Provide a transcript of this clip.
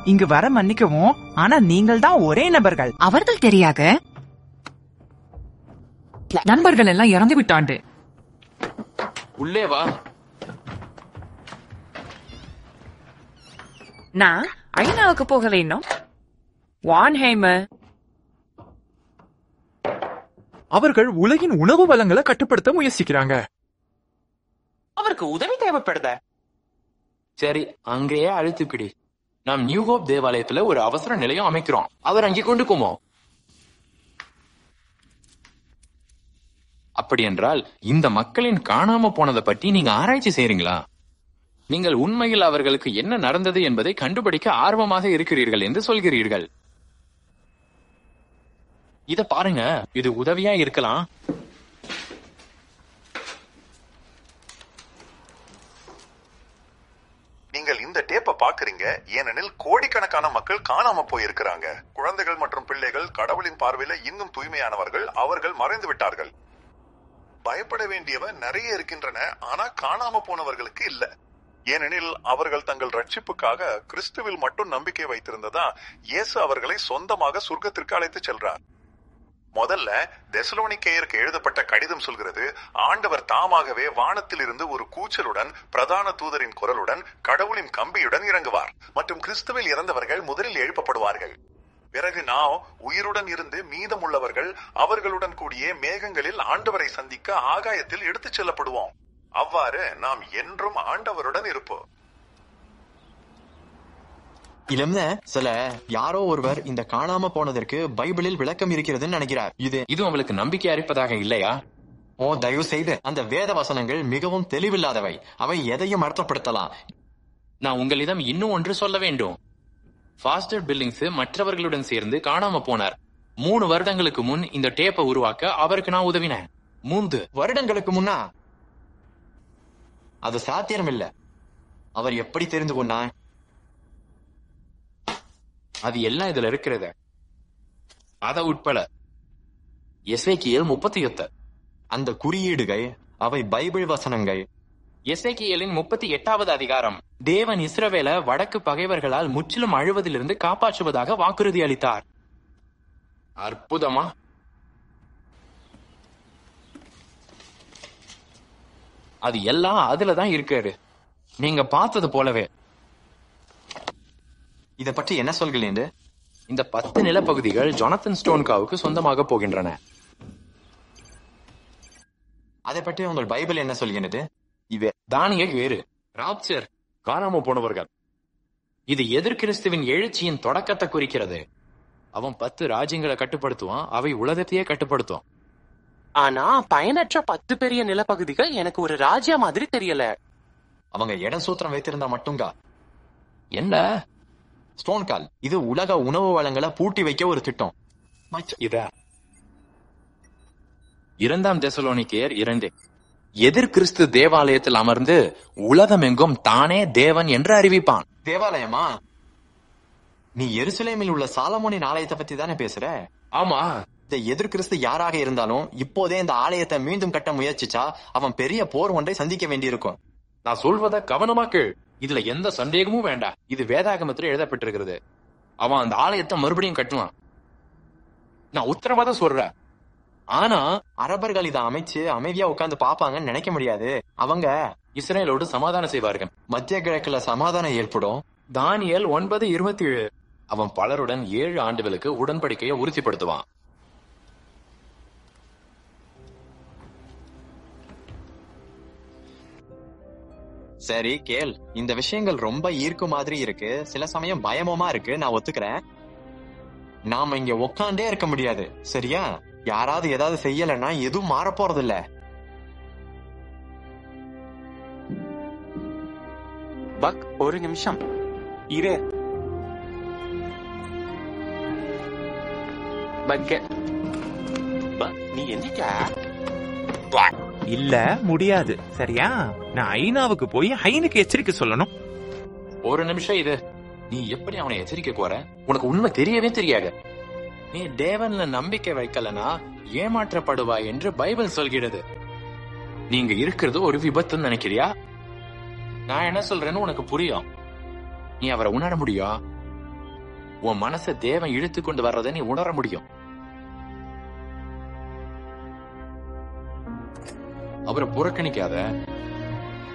இங்கு வர மன்னிக்கவும் ஆனா நீங்கள் தான் ஒரே நபர்கள் அவர்கள் தெரியாக நண்பர்கள் எல்லாம் இறந்து விட்டாண்டு உள்ளே வா நான் ஐநாவுக்கு போகல இன்னும் வான்ஹைமர் அவர்கள் உலகின் உணவு வளங்களை கட்டுப்படுத்த முயற்சிக்கிறாங்க அவருக்கு உதவி தேவைப்படுத சரி அங்கேயே அழுத்து பிடி நாம் நியூ ஹோப் தேவாலயத்துல ஒரு அவசர நிலையம் அமைக்கிறோம் அவர் அங்கே கொண்டு போமோ அப்படி என்றால் இந்த மக்களின் காணாம போனதை பற்றி நீங்க ஆராய்ச்சி செய்றீங்களா நீங்கள் உண்மையில் அவர்களுக்கு என்ன நடந்தது என்பதை கண்டுபிடிக்க ஆர்வமாக இருக்கிறீர்கள் என்று சொல்கிறீர்கள் இத பாருங்க இது உதவியா இருக்கலாம் நீங்கள் இந்த டேப்பை பாக்குறீங்க ஏனெனில் கோடிக்கணக்கான மக்கள் காணாம போயிருக்கிறாங்க குழந்தைகள் மற்றும் பிள்ளைகள் கடவுளின் பார்வையில இன்னும் தூய்மையானவர்கள் அவர்கள் மறைந்து விட்டார்கள் பயப்பட வேண்டியவ நிறைய இருக்கின்றன ஆனா காணாம போனவர்களுக்கு இல்ல ஏனெனில் அவர்கள் தங்கள் ரட்சிப்புக்காக கிறிஸ்துவில் மட்டும் நம்பிக்கை வைத்திருந்ததா இயேசு அவர்களை சொந்தமாக சொர்க்கத்திற்கு அழைத்துச் செல்றார் முதல்ல தெசலோனிக்கேயருக்கு எழுதப்பட்ட கடிதம் சொல்கிறது ஆண்டவர் தாமாகவே வானத்தில் இருந்து ஒரு கூச்சலுடன் பிரதான தூதரின் குரலுடன் கடவுளின் கம்பியுடன் இறங்குவார் மற்றும் கிறிஸ்துவில் இறந்தவர்கள் முதலில் எழுப்பப்படுவார்கள் பிறகு நாம் உயிருடன் இருந்து மீதமுள்ளவர்கள் அவர்களுடன் கூடிய மேகங்களில் ஆண்டவரை சந்திக்க ஆகாயத்தில் எடுத்துச் செல்லப்படுவோம் அவ்வாறு நாம் என்றும் ஆண்டவருடன் இருப்போம் இளம்ன சில யாரோ ஒருவர் இந்த காணாம போனதற்கு பைபிளில் விளக்கம் இருக்கிறதுன்னு நினைக்கிறார் இது இது உங்களுக்கு நம்பிக்கை அளிப்பதாக இல்லையா ஓ தயவு செய்து அந்த வேத வசனங்கள் மிகவும் தெளிவில்லாதவை அவை எதையும் அர்த்தப்படுத்தலாம் நான் உங்களிடம் இன்னும் ஒன்று சொல்ல வேண்டும் ஃபாஸ்டர் பில்லிங்ஸ் மற்றவர்களுடன் சேர்ந்து காணாம போனார் மூணு வருடங்களுக்கு முன் இந்த டேப்பை உருவாக்க அவருக்கு நான் உதவினேன் மூன்று வருடங்களுக்கு முன்னா அது சாத்தியம் இல்ல அவர் எப்படி தெரிந்து கொண்டான் அது எல்லாம் இதுல இருக்கிறது அத உட்பட எஸ்ஐக்கியல் முப்பத்தி எட்டு அந்த குறியீடுகள் அவை பைபிள் வசனங்கள் எஸ்ஐக்கியலின் முப்பத்தி எட்டாவது அதிகாரம் தேவன் இஸ்ரவேல வடக்கு பகைவர்களால் முற்றிலும் அழுவதிலிருந்து காப்பாற்றுவதாக வாக்குறுதி அளித்தார் அற்புதமா அது எல்லாம் அதுலதான் இருக்காரு நீங்க பார்த்தது போலவே இத பற்றி என்ன சொல்கிறேன் இந்த பத்து நிலப்பகுதிகள் ஜொனத்தன் ஸ்டோன்காவுக்கு சொந்தமாக போகின்றன அதை பற்றி உங்கள் பைபிள் என்ன சொல்கிறது இது தானிய வேறு ராப்சர் காணாம போனவர்கள் இது எதிர்கிறிஸ்துவின் எழுச்சியின் தொடக்கத்தை குறிக்கிறது அவன் பத்து ராஜ்யங்களை கட்டுப்படுத்துவான் அவை உலகத்தையே கட்டுப்படுத்தும் ஆனா பயனற்ற பத்து பெரிய நிலப்பகுதிகள் எனக்கு ஒரு ராஜ்யா மாதிரி தெரியல அவங்க இடம் சூத்திரம் வைத்திருந்தா மட்டும்கா என்ன ஸ்டோன் கால் இது உலக உணவு வளங்களை பூட்டி வைக்க ஒரு திட்டம் இத இரண்டாம் தெசலோனிக்கேயர் இரண்டு எதிர் கிறிஸ்து தேவாலயத்தில் அமர்ந்து உலகமெங்கும் தானே தேவன் என்று அறிவிப்பான் தேவாலயமா நீ எருசலேமில் உள்ள சாலமோனின் ஆலயத்தை பத்தி தானே பேசுற ஆமா இந்த எதிர் கிறிஸ்து யாராக இருந்தாலும் இப்போதே இந்த ஆலயத்தை மீண்டும் கட்ட முயற்சிச்சா அவன் பெரிய போர் ஒன்றை சந்திக்க வேண்டியிருக்கும் நான் சொல்வத கவனமா கேள் இதுல எந்த சந்தேகமும் வேண்டாம் இது வேதாகமத்தில் எழுதப்பட்டிருக்கிறது அவன் அந்த ஆலயத்தை மறுபடியும் கட்டுவான் நான் உத்தரவாதம் சொல்றேன் ஆனா அரபர்கள் இதை அமைச்சு அமைதியா உட்கார்ந்து பாப்பாங்கன்னு நினைக்க முடியாது அவங்க இஸ்ரேலோடு சமாதானம் செய்வார்கள் மத்திய கிழக்குல சமாதானம் ஏற்படும் தானியல் ஒன்பது இருபத்தி ஏழு அவன் பலருடன் ஏழு ஆண்டுகளுக்கு உடன்படிக்கையை உறுதிப்படுத்துவான் சரி கேள் இந்த விஷயங்கள் ரொம்ப ஈர்க்கும் மாதிரி இருக்கு சில சமயம் பயமுமா இருக்கு நான் ஒத்துக்கிறேன் நாம இங்க உக்காண்டே இருக்க முடியாது சரியா யாராவது ஏதாவது செய்யலைன்னா எதுவும் மாற போறது இல்ல பக் ஒரு நிமிஷம் இரு பக்க பக், நீ என்னக்கா இல்ல முடியாது சரியா நான் ஐநாவுக்கு போய் ஐனுக்கு எச்சரிக்கை சொல்லணும் ஒரு நிமிஷம் இது நீ எப்படி அவனை எச்சரிக்க போற உனக்கு உண்மை தெரியவே தெரியாது நீ தேவன்ல நம்பிக்கை வைக்கலனா ஏமாற்றப்படுவாய் என்று பைபிள் சொல்கிறது நீங்க இருக்கிறது ஒரு விபத்துன்னு நினைக்கிறியா நான் என்ன சொல்றேன்னு உனக்கு புரியும் நீ அவரை உணர முடியும் உன் மனசை தேவன் இழுத்து கொண்டு வர்றதை நீ உணர முடியும் அவரை புறக்கணிக்காத